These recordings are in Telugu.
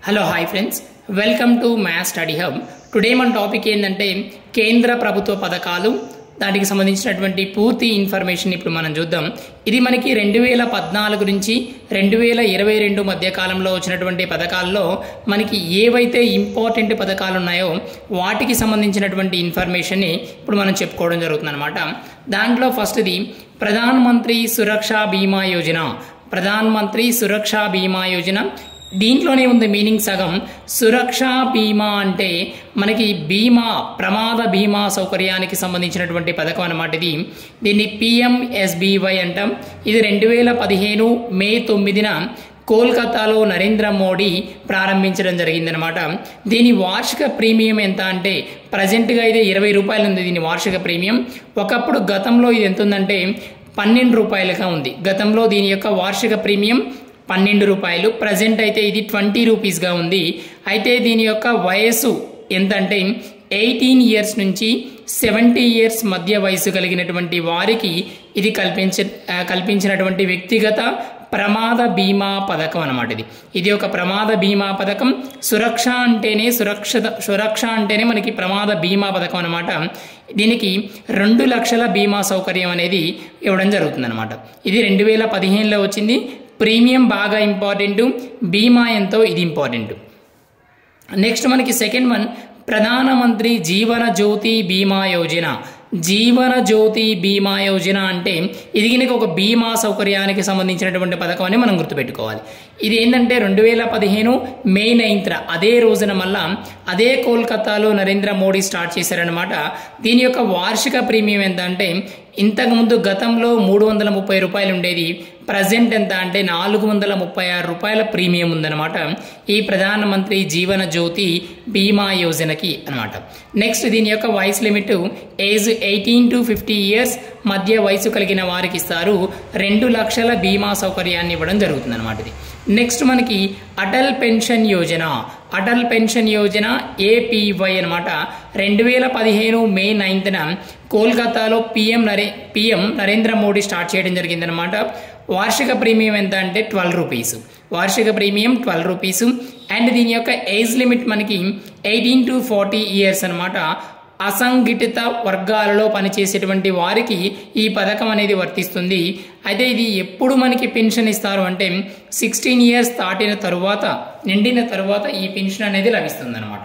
hello hi friends welcome to math study hub today మన టాపిక్ ఏంటంటే కేంద్ర ప్రభుత్వ పథకాలు దానికి సంబంధించినటువంటి పూర్తి ఇన్ఫర్మేషన్ ఇప్పుడు మనం చూద్దాం ఇది మనకి రెండు వేల పద్నాలుగు నుంచి రెండు వేల ఇరవై రెండు మధ్య కాలంలో వచ్చినటువంటి పథకాల్లో మనకి ఏవైతే ఇంపార్టెంట్ పథకాలు ఉన్నాయో వాటికి సంబంధించినటువంటి ఇన్ఫర్మేషన్ని ఇప్పుడు మనం చెప్పుకోవడం జరుగుతుంది అనమాట దాంట్లో ఫస్ట్ది ప్రధాన్ మంత్రి సురక్ష బీమా యోజన ప్రధాన్ మంత్రి సురక్ష బీమా యోజన దీంట్లోనే ఉంది మీనింగ్ సగం సురక్ష బీమా అంటే మనకి బీమా ప్రమాద బీమా సౌకర్యానికి సంబంధించినటువంటి పథకం అన్నమాట ఇది దీన్ని పిఎంఎస్బివై అంటాం ఇది రెండు వేల పదిహేను మే తొమ్మిదిన కోల్కతాలో నరేంద్ర మోడీ ప్రారంభించడం జరిగిందనమాట దీని వార్షిక ప్రీమియం ఎంత అంటే ప్రజెంట్గా అయితే ఇరవై రూపాయలు ఉంది దీని వార్షిక ప్రీమియం ఒకప్పుడు గతంలో ఇది ఎంత ఉందంటే పన్నెండు రూపాయలుగా ఉంది గతంలో దీని యొక్క వార్షిక ప్రీమియం పన్నెండు రూపాయలు ప్రజెంట్ అయితే ఇది ట్వంటీ రూపీస్గా ఉంది అయితే దీని యొక్క వయస్సు ఎంత అంటే ఎయిటీన్ ఇయర్స్ నుంచి సెవెంటీ ఇయర్స్ మధ్య వయసు కలిగినటువంటి వారికి ఇది కల్పించ ఆ, కల్పించినటువంటి వ్యక్తిగత ప్రమాద బీమా పథకం అన్నమాట ఇది ఇది ఒక ప్రమాద బీమా పథకం సురక్ష అంటేనే సురక్షిత సురక్ష అంటేనే మనకి ప్రమాద బీమా పథకం అన్నమాట దీనికి రెండు లక్షల బీమా సౌకర్యం అనేది ఇవ్వడం జరుగుతుందన్నమాట ఇది రెండు వేల పదిహేనులో వచ్చింది ప్రీమియం బాగా ఇంపార్టెంట్ బీమా ఎంతో ఇది ఇంపార్టెంట్ నెక్స్ట్ మనకి సెకండ్ వన్ ప్రధానమంత్రి జీవన జ్యోతి బీమా యోజన జీవన జ్యోతి బీమా యోజన అంటే ఇది కనుక ఒక బీమా సౌకర్యానికి సంబంధించినటువంటి పథకం అని మనం గుర్తుపెట్టుకోవాలి ఇది ఏంటంటే రెండు వేల పదిహేను మే నైన్త్న అదే రోజున మళ్ళా అదే కోల్కతాలో నరేంద్ర మోడీ స్టార్ట్ చేశారనమాట దీని యొక్క వార్షిక ప్రీమియం ఎంత అంటే ఇంతకుముందు గతంలో మూడు వందల ముప్పై రూపాయలు ఉండేది ప్రజెంట్ ఎంత అంటే నాలుగు వందల ముప్పై ఆరు రూపాయల ప్రీమియం ఉందన్నమాట ఈ ప్రధానమంత్రి జీవన జ్యోతి బీమా యోజనకి అనమాట నెక్స్ట్ దీని యొక్క వయసు limit age eighteen to fifty years మధ్య వయసు కలిగిన వారికి ఇస్తారు రెండు లక్షల బీమా సౌకర్యాన్ని ఇవ్వడం జరుగుతుంది అనమాట ఇది నెక్స్ట్ మనకి అటల్ పెన్షన్ యోజన అటల్ పెన్షన్ యోజన ఏపీవై అనమాట రెండు వేల పదిహేను మే నైన్త్న కోల్కతాలో పిఎం నరే పిఎం నరేంద్ర మోడీ స్టార్ట్ చేయడం జరిగిందనమాట వార్షిక ప్రీమియం ఎంత అంటే ట్వెల్వ్ రూపీస్ వార్షిక ప్రీమియం ట్వెల్వ్ రూపీస్ అండ్ దీని యొక్క ఏజ్ లిమిట్ మనకి ఎయిటీన్ టు ఫార్టీ ఇయర్స్ అనమాట అసంఘటిత వర్గాలలో పనిచేసేటువంటి వారికి ఈ పథకం అనేది వర్తిస్తుంది అయితే ఇది ఎప్పుడు మనకి పెన్షన్ ఇస్తారు అంటే సిక్స్టీన్ ఇయర్స్ దాటిన తరువాత నిండిన తరువాత ఈ పెన్షన్ అనేది లభిస్తుంది అనమాట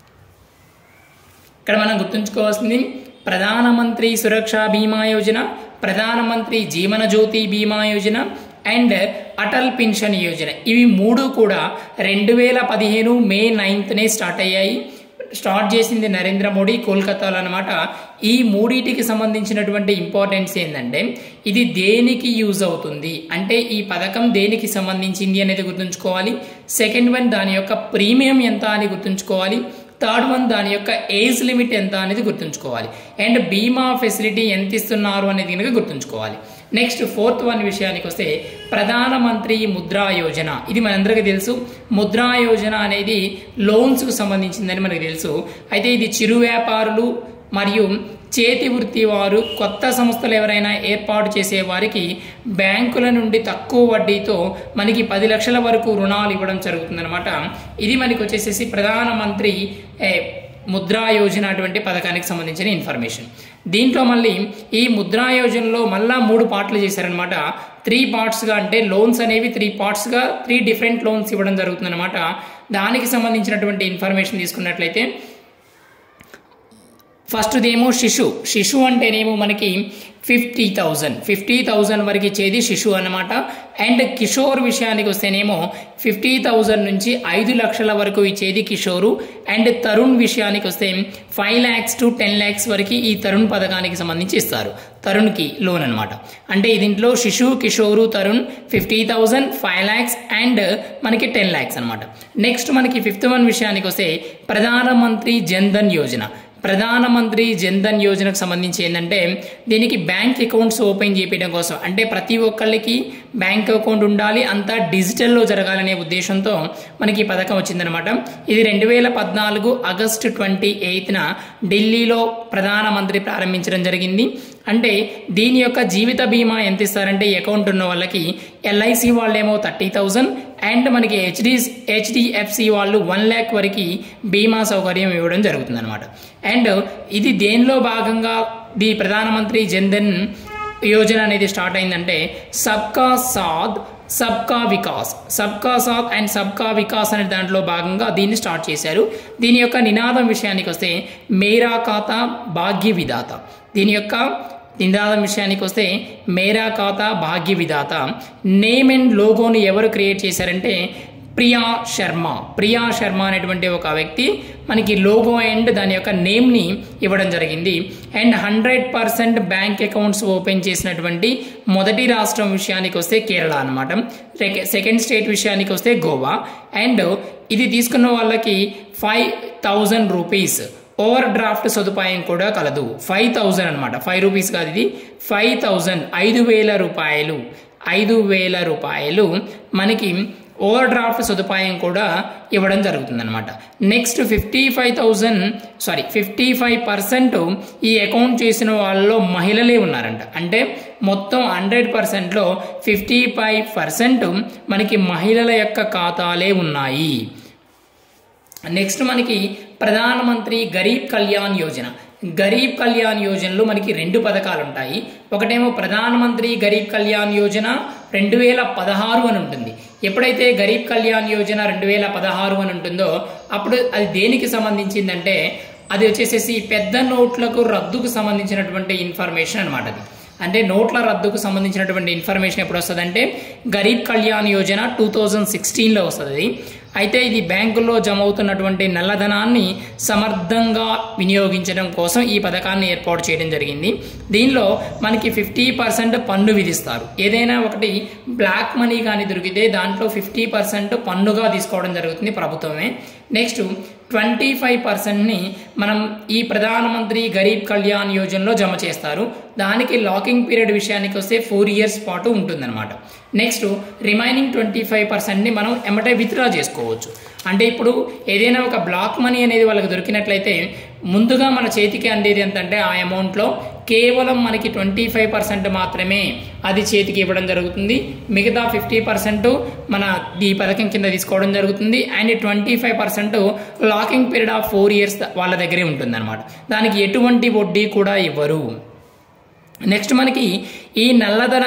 ఇక్కడ మనం గుర్తుంచుకోవాల్సింది ప్రధానమంత్రి సురక్ష బీమా యోజన ప్రధానమంత్రి జీవన జ్యోతి బీమా యోజన అండ్ అటల్ పెన్షన్ యోజన ఇవి మూడు కూడా రెండు వేల పదిహేను మే నైన్త్నే స్టార్ట్ అయ్యాయి స్టార్ట్ చేసింది నరేంద్ర మోడీ కోల్కతాలో అనమాట ఈ మూడింటికి సంబంధించినటువంటి ఇంపార్టెన్స్ ఏంటంటే ఇది దేనికి యూజ్ అవుతుంది అంటే ఈ పథకం దేనికి సంబంధించింది అనేది గుర్తుంచుకోవాలి సెకండ్ వన్ దాని యొక్క ప్రీమియం ఎంత అని గుర్తుంచుకోవాలి థర్డ్ వన్ దాని యొక్క ఏజ్ లిమిట్ ఎంత అనేది గుర్తుంచుకోవాలి అండ్ బీమా ఫెసిలిటీ ఎంత ఇస్తున్నారు అనేది కనుక గుర్తుంచుకోవాలి నెక్స్ట్ ఫోర్త్ వన్ విషయానికి వస్తే ప్రధానమంత్రి ముద్రా యోజన ఇది మనందరికీ తెలుసు ముద్రా యోజన అనేది లోన్స్కు సంబంధించిందని మనకు తెలుసు అయితే ఇది చిరు వ్యాపారులు మరియు చేతి వృత్తి వారు కొత్త సంస్థలు ఎవరైనా ఏర్పాటు చేసే వారికి బ్యాంకుల నుండి తక్కువ వడ్డీతో మనకి పది లక్షల వరకు రుణాలు ఇవ్వడం జరుగుతుందన్నమాట ఇది మనకి వచ్చేసేసి ప్రధానమంత్రి ఏ, ముద్రా యోజన అటువంటి పథకానికి సంబంధించిన ఇన్ఫర్మేషన్ దీంట్లో మళ్ళీ ఈ ముద్రా యోజనలో మళ్ళా మూడు పార్ట్లు చేశారనమాట త్రీ పార్ట్స్గా అంటే లోన్స్ అనేవి త్రీ పార్ట్స్గా త్రీ డిఫరెంట్ లోన్స్ ఇవ్వడం జరుగుతుందన్నమాట దానికి సంబంధించినటువంటి ఇన్ఫర్మేషన్ తీసుకున్నట్లయితే ఫస్ట్దేమో శిశు శిశు అంటేనేమో మనకి ఫిఫ్టీ థౌజండ్ ఫిఫ్టీ థౌజండ్ వరకు ఇచ్చేది శిశు అన్నమాట అండ్ కిషోర్ విషయానికి వస్తేనేమో ఫిఫ్టీ థౌజండ్ నుంచి ఐదు లక్షల వరకు ఇచ్చేది కిషోరు అండ్ తరుణ్ విషయానికి వస్తే five lakhs to ten lakhs వరకు ఈ తరుణ్ పథకానికి సంబంధించి ఇస్తారు తరుణ్కి లోన్ అనమాట అంటే దీంట్లో Shishu Kishore Tarun fifty thousand five lakhs and మనకి టెన్ ల్యాక్స్ అనమాట నెక్స్ట్ మనకి ఫిఫ్త్ వన్ విషయానికి వస్తే ప్రధానమంత్రి జన్ధన్ యోజన ప్రధానమంత్రి జన్ధన్ యోజనకు సంబంధించి ఏంటంటే దీనికి బ్యాంక్ అకౌంట్స్ ఓపెన్ చేయడం కోసం అంటే ప్రతి ఒక్కళ్ళకి బ్యాంక్ అకౌంట్ ఉండాలి అంతా డిజిటల్లో జరగాలనే ఉద్దేశంతో మనకి ఈ పథకం వచ్చిందనమాట ఇది రెండు వేల పద్నాలుగు ఆగస్టు ట్వంటీ ఎయిత్న ఢిల్లీలో ప్రధానమంత్రి ప్రారంభించడం జరిగింది అంటే దీని యొక్క జీవిత బీమా ఎంత ఇస్తారంటే ఈ అకౌంట్ ఉన్న వాళ్ళకి ఎల్ఐసి వాళ్ళేమో థర్టీ థౌజండ్ అండ్ మనకి హెచ్డి హెచ్డిఎఫ్సి వాళ్ళు వన్ ల్యాక్ వరకు బీమా సౌకర్యం ఇవ్వడం జరుగుతుంది అనమాట అండ్ ఇది దేనిలో భాగంగా ది ప్రధానమంత్రి జన్ధన్ యోజన అనేది స్టార్ట్ అయిందంటే సబ్కా సాద్ సబ్కా వికాస్ సబ్కా సాత్ అండ్ సబ్కా వికాస్ అనే దాంట్లో భాగంగా దీన్ని స్టార్ట్ చేశారు దీని యొక్క నినాదం విషయానికి వస్తే మేరా ఖాతా భాగ్య విధాత దీని యొక్క నినాదం విషయానికి వస్తే మేరా ఖాతా భాగ్య విధాత నేమ్ అండ్ లోగోని ఎవరు క్రియేట్ చేశారంటే ప్రియా శర్మ ప్రియా శర్మ అనేటువంటి ఒక వ్యక్తి మనకి లోగో అండ్ దాని యొక్క నేమ్ని ఇవ్వడం జరిగింది and hundred percent bank accounts open చేసినటువంటి మొదటి రాష్ట్రం విషయానికి వస్తే కేరళ అనమాట సెకండ్ స్టేట్ విషయానికి వస్తే గోవా అండ్ ఇది తీసుకున్న వాళ్ళకి five thousand rupees overdraft సదుపాయం కూడా కలదు ఫైవ్ థౌజండ్ అనమాట ఫైవ్ రూపీస్ కాదు ఇది ఫైవ్ థౌజండ్ ఐదు వేల రూపాయలు ఐదు వేల రూపాయలు మనకి ఓవర్ డ్రాఫ్ట్ సదుపాయం కూడా ఇవ్వడం జరుగుతుందన్నమాట next fifty five thousand sorry fifty five percent ఈ అకౌంట్ చేసిన వాళ్ళలో మహిళలే ఉన్నారంట అంటే మొత్తం హండ్రెడ్ పర్సెంట్లో ఫిఫ్టీ ఫైవ్ పర్సెంట్ మనకి మహిళల యొక్క ఖాతాలే ఉన్నాయి నెక్స్ట్ మనకి ప్రధానమంత్రి గరీబ్ కళ్యాణ్ యోజన గరీబ్ కళ్యాణ్ యోజనలో మనకి రెండు పథకాలు ఉంటాయి ఒకటేమో ప్రధానమంత్రి గరీబ్ కళ్యాణ్ యోజన రెండు వేల పదహారు అని ఉంటుంది ఎప్పుడైతే గరీబ్ కళ్యాణ్ యోజన రెండు వేల పదహారు అని ఉంటుందో అప్పుడు అది దేనికి సంబంధించిందంటే అది వచ్చేసేసి పెద్ద నోట్లకు రద్దుకు సంబంధించినటువంటి ఇన్ఫర్మేషన్ అనమాట అది అంటే నోట్ల రద్దుకు సంబంధించినటువంటి ఇన్ఫర్మేషన్ ఎప్పుడు వస్తుందంటే గరీబ్ కళ్యాణ్ యోజన టూ థౌజండ్ సిక్స్టీన్లో వస్తుంది అయితే ఇది బ్యాంకుల్లో జమ అవుతున్నటువంటి నల్లధనాన్ని సమర్థంగా వినియోగించడం కోసం ఈ పథకాన్ని ఏర్పాటు చేయడం జరిగింది దీనిలో మనకి ఫిఫ్టీ పర్సెంట్ పన్ను విధిస్తారు ఏదైనా ఒకటి బ్లాక్ మనీ కానీ దొరికితే దాంట్లో ఫిఫ్టీ పర్సెంట్ పన్నుగా తీసుకోవడం జరుగుతుంది ప్రభుత్వమే నెక్స్ట్ ట్వంటీ ఫైవ్ పర్సెంట్ని మనం ఈ ప్రధానమంత్రి గరీబ్ కళ్యాణ్ యోజనలో జమ చేస్తారు దానికి లాకింగ్ పీరియడ్ విషయానికి వస్తే ఫోర్ ఇయర్స్ పాటు ఉంటుందన్నమాట నెక్స్ట్ రిమైనింగ్ ట్వంటీ ఫైవ్ పర్సెంట్ని మనం ఎమ్మటే విత్డ్రా చేసుకోవచ్చు అంటే ఇప్పుడు ఏదైనా ఒక బ్లాక్ మనీ అనేది వాళ్ళకి దొరికినట్లయితే ముందుగా మన చేతికి అందేది ఎంతంటే ఆ అమౌంట్లో కేవలం మనకి ట్వంటీ ఫైవ్ పర్సెంట్ మాత్రమే అది చేతికి ఇవ్వడం జరుగుతుంది మిగతా ఫిఫ్టీ పర్సెంట్ మన ఈ పథకం కింద తీసుకోవడం జరుగుతుంది and twenty five percent locking period of four years వాళ్ళ దగ్గరే ఉంటుందన్నమాట దానికి ఎటువంటి వడ్డీ కూడా ఇవ్వరు నెక్స్ట్ మనకి ఈ నల్లధన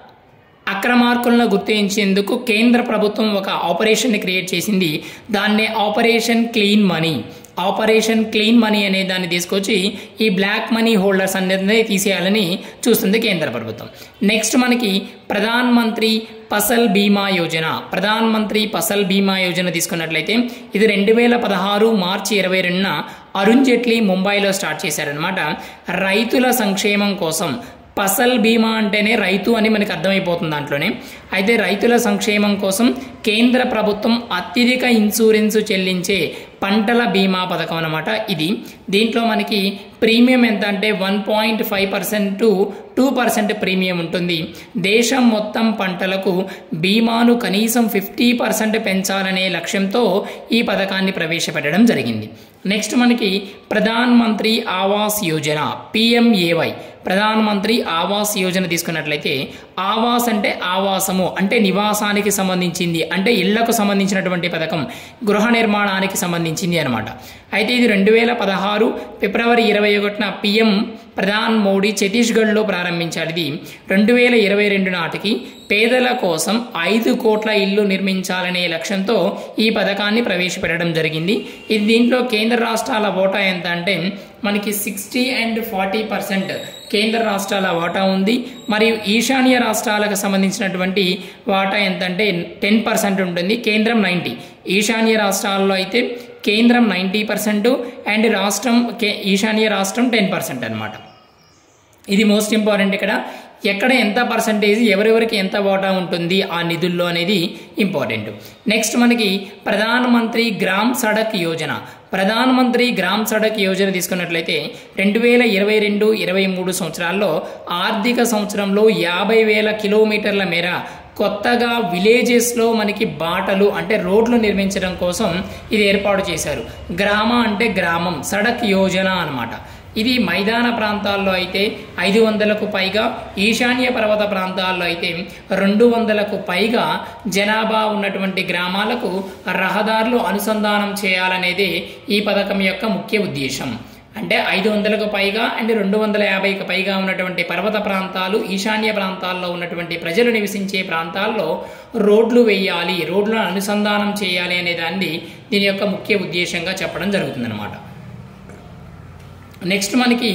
అక్రమార్కులను గుర్తించేందుకు కేంద్ర ప్రభుత్వం ఒక ఆపరేషన్ని క్రియేట్ చేసింది దాన్నే operation clean money operation clean money అనే దాన్ని తీసుకొచ్చి ఈ బ్లాక్ మనీ హోల్డర్స్ అనేది తీసేయాలని చూస్తుంది కేంద్ర ప్రభుత్వం నెక్స్ట్ మనకి ప్రధాన్ మంత్రి ఫసల్ బీమా యోజన ప్రధాన్ మంత్రి ఫసల్ బీమా యోజన తీసుకున్నట్లయితే ఇది రెండు వేల పదహారు మార్చి ఇరవై రెండున అరుణ్ జైట్లీ ముంబైలో స్టార్ట్ చేశారనమాట రైతుల సంక్షేమం కోసం ఫసల్ బీమా అంటేనే రైతు అని మనకు అర్థమైపోతుంది దాంట్లోనే అయితే రైతుల సంక్షేమం కోసం కేంద్ర ప్రభుత్వం అత్యధిక ఇన్సూరెన్స్ చెల్లించే పంటల బీమా పథకం అనమాట ఇది దీంట్లో మనకి ప్రీమియం ఎంత అంటే one point five percent to two percent premium ఉంటుంది దేశం మొత్తం పంటలకు బీమాను కనీసం ఫిఫ్టీ పర్సెంట్ పెంచాలనే లక్ష్యంతో ఈ పథకాన్ని ప్రవేశపెట్టడం జరిగింది నెక్స్ట్ మనకి ప్రధాన్ మంత్రి ఆవాస్ యోజన పిఎంఏవై ప్రధాన మంత్రి ఆవాస్ యోజన తీసుకున్నట్లయితే ఆవాస్ అంటే ఆవాసము అంటే నివాసానికి సంబంధించింది అంటే ఇళ్లకు సంబంధించినటువంటి పథకం గృహ నిర్మాణానికి సంబంధించింది అనమాట అయితే ఇది రెండు వేల పదహారు ఫిబ్రవరి ఇరవై ఒకటిన పిఎం ప్రధాన్ మోడీ ఛత్తీస్గఢ్లో ప్రారంభించాడు ఇది రెండు వేల ఇరవై రెండు నాటికి పేదల కోసం ఐదు కోట్ల ఇల్లు నిర్మించాలనే లక్ష్యంతో ఈ పథకాన్ని ప్రవేశపెట్టడం జరిగింది ఇది దీంట్లో కేంద్ర రాష్ట్రాల ఓటా ఎంత అంటే మనకి సిక్స్టీ అండ్ ఫార్టీ పర్సెంట్ కేంద్ర రాష్ట్రాల వాటా ఉంది మరియు ఈశాన్య రాష్ట్రాలకు సంబంధించినటువంటి వాటా ఎంత అంటే టెన్ పర్సెంట్ ఉంటుంది కేంద్రం నైంటీ ఈశాన్య రాష్ట్రాల్లో అయితే కేంద్రం నైంటీ పర్సెంట్ అండ్ రాష్ట్రం కే ఈశాన్య రాష్ట్రం టెన్ పర్సెంట్ అనమాట ఇది మోస్ట్ ఇంపార్టెంట్ ఇక్కడ ఎక్కడ ఎంత పర్సంటేజ్ ఎవరెవరికి ఎంత వాటా ఉంటుంది ఆ నిధుల్లో అనేది ఇంపార్టెంట్ నెక్స్ట్ మనకి ప్రధాన మంత్రి గ్రామ్ సడక్ యోజన ప్రధాన మంత్రి గ్రామ్ సడక్ యోజన తీసుకున్నట్లయితే రెండు వేల ఇరవై రెండు ఇరవై మూడు సంవత్సరాల్లో ఆర్థిక సంవత్సరంలో యాభై వేల కిలోమీటర్ల మేర కొత్తగా విలేజెస్లో మనకి బాటలు అంటే రోడ్లు నిర్మించడం కోసం ఇది ఏర్పాటు చేశారు గ్రామ అంటే గ్రామం సడక్ యోజన అనమాట ఇది మైదాన ప్రాంతాల్లో అయితే ఐదు వందలకు పైగా ఈశాన్య పర్వత ప్రాంతాల్లో అయితే రెండు వందలకు పైగా జనాభా ఉన్నటువంటి గ్రామాలకు రహదారులు అనుసంధానం చేయాలనేది ఈ పథకం యొక్క ముఖ్య ఉద్దేశం అంటే ఐదు వందలకు పైగా అండ్ రెండు వందల యాభైకి పైగా ఉన్నటువంటి పర్వత ప్రాంతాలు ఈశాన్య ప్రాంతాల్లో ఉన్నటువంటి ప్రజలు నివసించే ప్రాంతాల్లో రోడ్లు వేయాలి రోడ్లను అనుసంధానం చేయాలి అనే దాన్ని దీని యొక్క ముఖ్య ఉద్దేశంగా చెప్పడం జరుగుతుందన్నమాట నెక్స్ట్ మనకి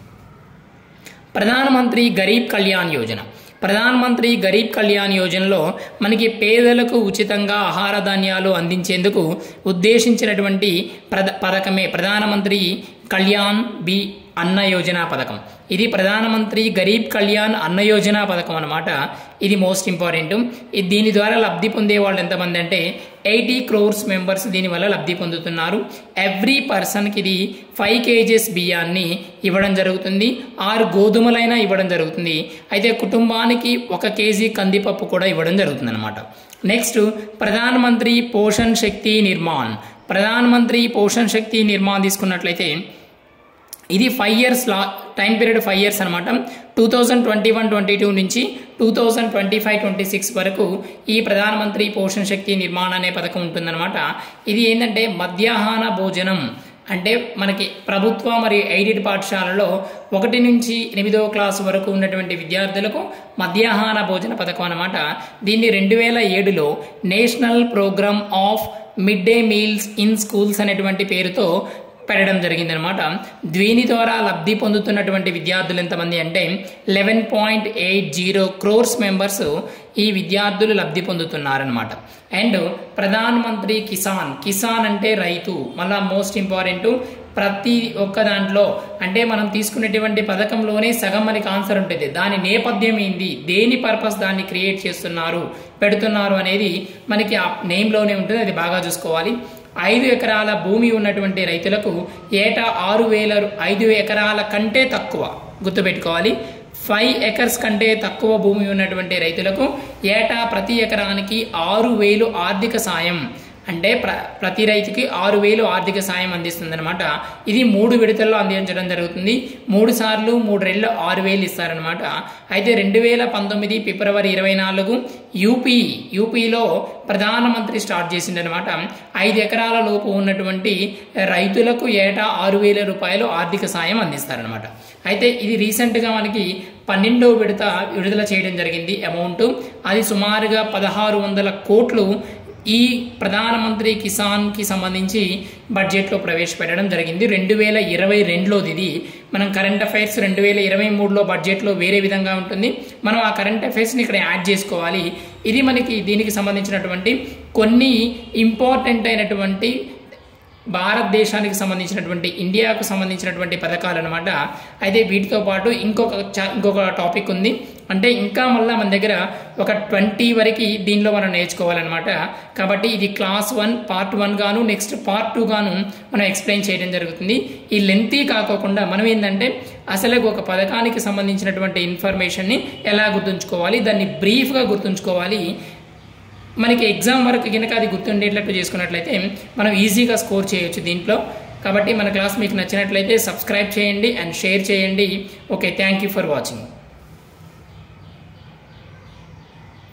ప్రధానమంత్రి గరీబ్ కళ్యాణ్ యోజన ప్రధానమంత్రి గరీబ్ కళ్యాణ్ యోజనలో మనకి పేదలకు ఉచితంగా ఆహార ధాన్యాలు అందించేందుకు ఉద్దేశించినటువంటి ప్రధ పథకమే ప్రధానమంత్రి కళ్యాణ్ బి అన్న యోజన పథకం ఇది ప్రధానమంత్రి గరీబ్ కళ్యాణ్ అన్న యోజన పథకం అనమాట ఇది మోస్ట్ ఇంపార్టెంట్ ఇది దీని ద్వారా లబ్ధి పొందే వాళ్ళు ఎంతమంది అంటే ఎయిటీ క్రోర్స్ మెంబర్స్ దీనివల్ల లబ్ధి పొందుతున్నారు ఎవ్రీ పర్సన్కి ఇది ఫైవ్ కేజెస్ బియ్యాన్ని ఇవ్వడం జరుగుతుంది ఆరు గోధుమలైనా ఇవ్వడం జరుగుతుంది అయితే కుటుంబానికి ఒక కేజీ కందిపప్పు కూడా ఇవ్వడం జరుగుతుంది అనమాట నెక్స్ట్ ప్రధానమంత్రి పోషణ్ శక్తి నిర్మాణ్ ప్రధానమంత్రి పోషణ్ శక్తి నిర్మాణ్ తీసుకున్నట్లయితే ఇది ఫైవ్ ఇయర్స్ లా టైం పీరియడ్ ఫైవ్ ఇయర్స్ అనమాట two thousand twenty one twenty two నుంచి two thousand twenty five twenty six వరకు ఈ ప్రధానమంత్రి పోషణ శక్తి నిర్మాణ అనే పథకం ఉంటుందన్నమాట ఇది ఏంటంటే మధ్యాహ్న భోజనం అంటే మనకి ప్రభుత్వ మరియు ఎయిడెడ్ పాఠశాలలో ఒకటి నుంచి ఎనిమిదవ క్లాస్ వరకు ఉన్నటువంటి విద్యార్థులకు మధ్యాహ్న భోజన పథకం అనమాట దీన్ని రెండు వేల ఏడులో national programme of mid day meals in schools అనేటువంటి పేరుతో పెట్టడం జరిగిందనమాట దీని ద్వారా లబ్ధి పొందుతున్నటువంటి విద్యార్థులు ఎంతమంది అంటే eleven point eight zero crores members ఈ విద్యార్థులు లబ్ధి పొందుతున్నారనమాట అండ్ ప్రధాన్ మంత్రి కిసాన్ కిసాన్ అంటే రైతు మళ్ళా మోస్ట్ ఇంపార్టెంట్ ప్రతి ఒక్క దాంట్లో అంటే మనం తీసుకునేటువంటి పథకంలోనే సగం మనకి ఆన్సర్ ఉంటుంది దాని నేపథ్యం ఏంది దేని పర్పస్ దాన్ని క్రియేట్ చేస్తున్నారు పెడుతున్నారు అనేది మనకి ఆ నేమ్లోనే ఉంటుంది అది బాగా చూసుకోవాలి ఐదు ఎకరాల భూమి ఉన్నటువంటి రైతులకు ఏటా ఆరు వేల ఐదు ఎకరాల కంటే తక్కువ గుర్తుపెట్టుకోవాలి ఫైవ్ ఎకర్స్ కంటే తక్కువ భూమి ఉన్నటువంటి రైతులకు ఏటా ప్రతి ఎకరానికి ఆరు వేలు ఆర్థిక సాయం అంటే ప్ర ప్రతి రైతుకి ఆరు వేలు ఆర్థిక సాయం అందిస్తుందన్నమాట ఇది మూడు విడతల్లో అందించడం జరుగుతుంది మూడు సార్లు మూడు రెళ్ళు ఆరు వేలు ఇస్తారనమాట అయితే రెండు వేల పంతొమ్మిది ఫిబ్రవరి ఇరవై నాలుగు యూపీ యూపీలో ప్రధానమంత్రి స్టార్ట్ చేసిందనమాట ఐదు ఎకరాల లోపు ఉన్నటువంటి రైతులకు ఏటా ఆరు వేల రూపాయలు ఆర్థిక సాయం అందిస్తారనమాట అయితే ఇది రీసెంట్గా మనకి పన్నెండో విడత విడుదల చేయడం జరిగింది అమౌంట్ అది సుమారుగా పదహారు వందల కోట్లు ఈ ప్రధానమంత్రి కిసాన్కి సంబంధించి బడ్జెట్లో ప్రవేశపెట్టడం జరిగింది రెండు వేల ఇరవై రెండులోది ఇది మనం కరెంట్ అఫైర్స్ రెండు వేల ఇరవై మూడులో బడ్జెట్లో వేరే విధంగా ఉంటుంది మనం ఆ కరెంట్ అఫైర్స్ని ఇక్కడ యాడ్ చేసుకోవాలి ఇది మనకి దీనికి సంబంధించినటువంటి కొన్ని ఇంపార్టెంట్ అయినటువంటి భారతదేశానికి సంబంధించినటువంటి ఇండియాకు సంబంధించినటువంటి పథకాలు అనమాట అయితే వీటితో పాటు ఇంకొక చా- ఇంకొక టాపిక్ ఉంది అంటే ఇంకా మళ్ళీ మన దగ్గర ఒక ట్వంటీ వరకు దీనిలో మనం నేర్చుకోవాలన్నమాట కాబట్టి ఇది క్లాస్ వన్ పార్ట్ వన్ గాను నెక్స్ట్ పార్ట్ టూ గాను మనం ఎక్స్ప్లెయిన్ చేయడం జరుగుతుంది ఈ లెంతీ కాకోకుండా మనం ఏంటంటే అసలు ఒక పథకానికి సంబంధించినటువంటి ఇన్ఫర్మేషన్ని ఎలా గుర్తుంచుకోవాలి దాన్ని బ్రీఫ్గా గుర్తుంచుకోవాలి మనకి ఎగ్జామ్ వరకు కనుక అది గుర్తుండేటట్టు చేసుకున్నట్లయితే మనం ఈజీగా స్కోర్ చేయొచ్చు దీంట్లో కాబట్టి మన క్లాస్ మీకు నచ్చినట్లయితే సబ్స్క్రైబ్ చేయండి అండ్ షేర్ చేయండి okay thank you for watching